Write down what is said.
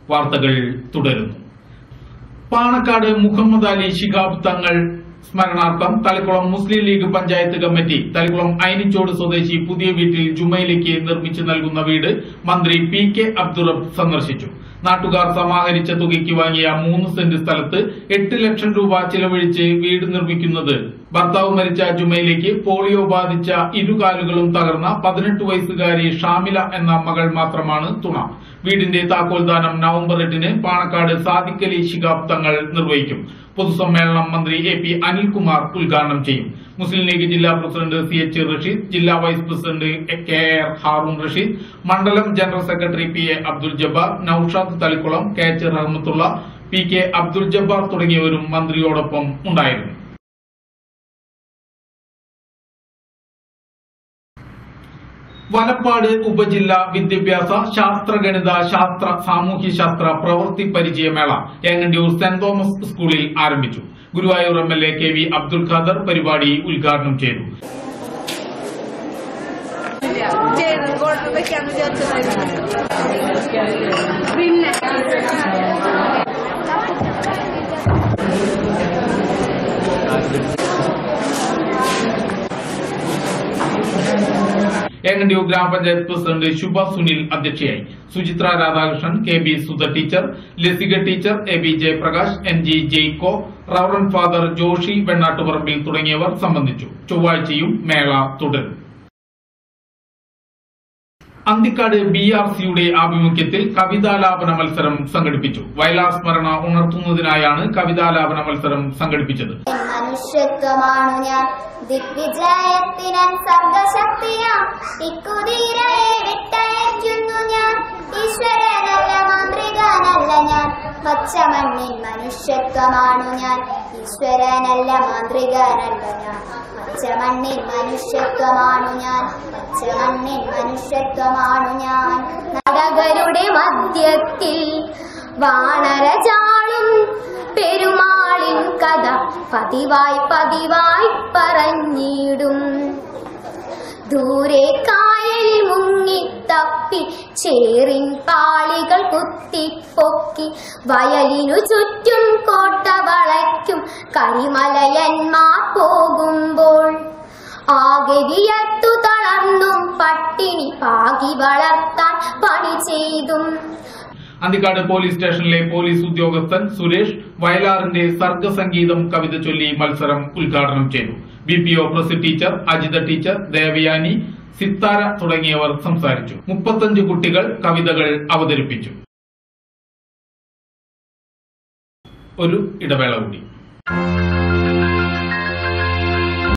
വാർത്തകൾ തുടരുന്നു പാണക്കാട് മുഹമ്മദ് അലി ശിഹാബ് തങ്ങൾ സ്മരണാർത്ഥം തളിക്കുളം മുസ്ലിം ലീഗ് പഞ്ചായത്ത് കമ്മിറ്റി തളിക്കുളം അയനിച്ചോട് സ്വദേശി പുതിയ വീട്ടിൽ ജുമയിലേക്ക് നിർമ്മിച്ചു നൽകുന്ന വീട് മന്ത്രി പി കെ അബ്ദുറബ് സന്ദർശിച്ചു നാട്ടുകാർ സമാഹരിച്ച തുകയ്ക്ക് വാങ്ങിയ മൂന്ന് സെന്റ് സ്ഥലത്ത് എട്ട് ലക്ഷം രൂപ ചിലവഴിച്ച് വീട് നിർമ്മിക്കുന്നത് ഭർത്താവ് മരിച്ച ജുമയിലേക്ക് പോളിയോ ബാധിച്ച ഇരുകാലുകളും തകർന്ന പതിനെട്ട് വയസ്സുകാരി ഷാമില എന്ന മകൾ മാത്രമാണ് തുണ വീടിന്റെ താക്കോൽദാനം നവംബർ എട്ടിന് പാണക്കാട് സാദിഖലി ശിഹാബ് തങ്ങൾ നിർവഹിക്കും പൊതുസമ്മേളനം മന്ത്രി എ പി അനിൽകുമാർ ഉദ്ഘാടനം ചെയ്യും മുസ്ലിം ലീഗ് ജില്ലാ പ്രസിഡന്റ് സി എച്ച് റഷീദ് ജില്ലാ vice president K R Haroon Rasheed മണ്ഡലം general secretary P A Abdul Jabbar Noushad Thalikkulam K H Rahmathulla P K Abdul Jabbar തുടങ്ങിയവരും മന്ത്രിയോടൊപ്പം ഉണ്ടായിരുന്നു വലപ്പാട് ഉപജില്ല വിദ്യാഭ്യാസ ശാസ്ത്രഗണിത ശാസ്ത്ര സാമൂഹ്യശാസ്ത്ര പ്രവൃത്തി പരിചയമേള ഏങ്ങണ്ടിയൂർ സെന്റ് തോമസ് സ്കൂളിൽ ആരംഭിച്ചു Guruvayur M L A K V Abdul Khader പരിപാടി ഉദ്ഘാടനം ചെയ്തു ചെയ്ത് ഓർഡർ വെക്കാന്ന് വിചാരിച്ചതായിരുന്നു പിന്നെ ഏങ്ങണ്ടിയൂർ ഗ്രാമപഞ്ചായത്ത് പ്രസിഡന്റ് ശുഭ സുനിൽ അധ്യക്ഷയായി Suchitra Radhakrishnan K B Sudha teacher Lasika teacher A B Jayaprakash N G Jaiko reverend father Joshi Vennattuparambil തുടങ്ങിയവർ സംബന്ധിച്ചു ചൊവ്വാഴ്ചയും മേള തുടരും അന്തിക്കാട് ബി ആർ സിയുടെ ആഭിമുഖ്യത്തിൽ കവിതാലാപന മത്സരം സംഘടിപ്പിച്ചു വയലാർ സ്മരണ ഉണർത്തുന്നതിനായാണ് കവിതാലാപന മത്സരം സംഘടിപ്പിച്ചത് മനുഷ്യത്വമാണു ഞാൻ ദിഗ്വിജയത്തിനൻ സർഗശക്തിയാം ഇക്കുതിരയെ വിട്ടയക്കുന്നു ഞാൻ ഈശ്വരനല്ല മാന്ത്രികനല്ല ഞാൻ പച്ചമണ്ണിൻ മനുഷ്യത്വമാണു ഞാൻ ഈശ്വരനല്ല മാന്ത്രികനല്ല ഞാൻ പച്ചമണ്ണിൻ മനുഷ്യത്വമാണു ഞാൻ പച്ചമണ്ണിൻ മനുഷ്യത്വമാണു ഞാൻ നടകരുടെ മധ്യത്തിൽ വാണരജാളും പെരുമാളിൻ കഥ പതിവായി പതിവായി പറഞ്ഞിടും ദൂരെ കായൽ മുങ്ങിത്തപ്പി ചേറിൻ പാളികൾ കുത്തിപ്പൊക്കി വയലിനു ചുറ്റും കോട്ട വളയ്ക്കും കരിമലയന്മാർ പോകുമ്പോൾ ആകെ വിയർത്തു തളർന്നും പട്ടിണി പാകി വളർത്താൻ പണി ചെയ്തും അന്തിക്കാട് പോലീസ് സ്റ്റേഷനിലെ പോലീസ് ഉദ്യോഗസ്ഥൻ സുരേഷ് വയലാറിന്റെ സർഗസംഗീതം കവിത ചൊല്ലി മത്സരം ഉദ്ഘാടനം ചെയ്തു B P O Prasi teacher Ajitha teacher Devayani Sithara തുടങ്ങിയവർ സംസാരിച്ചു മുപ്പത്തഞ്ച് കുട്ടികൾ കവിതകൾ അവതരിപ്പിച്ചു ഒരു ഇടവേള കൂടി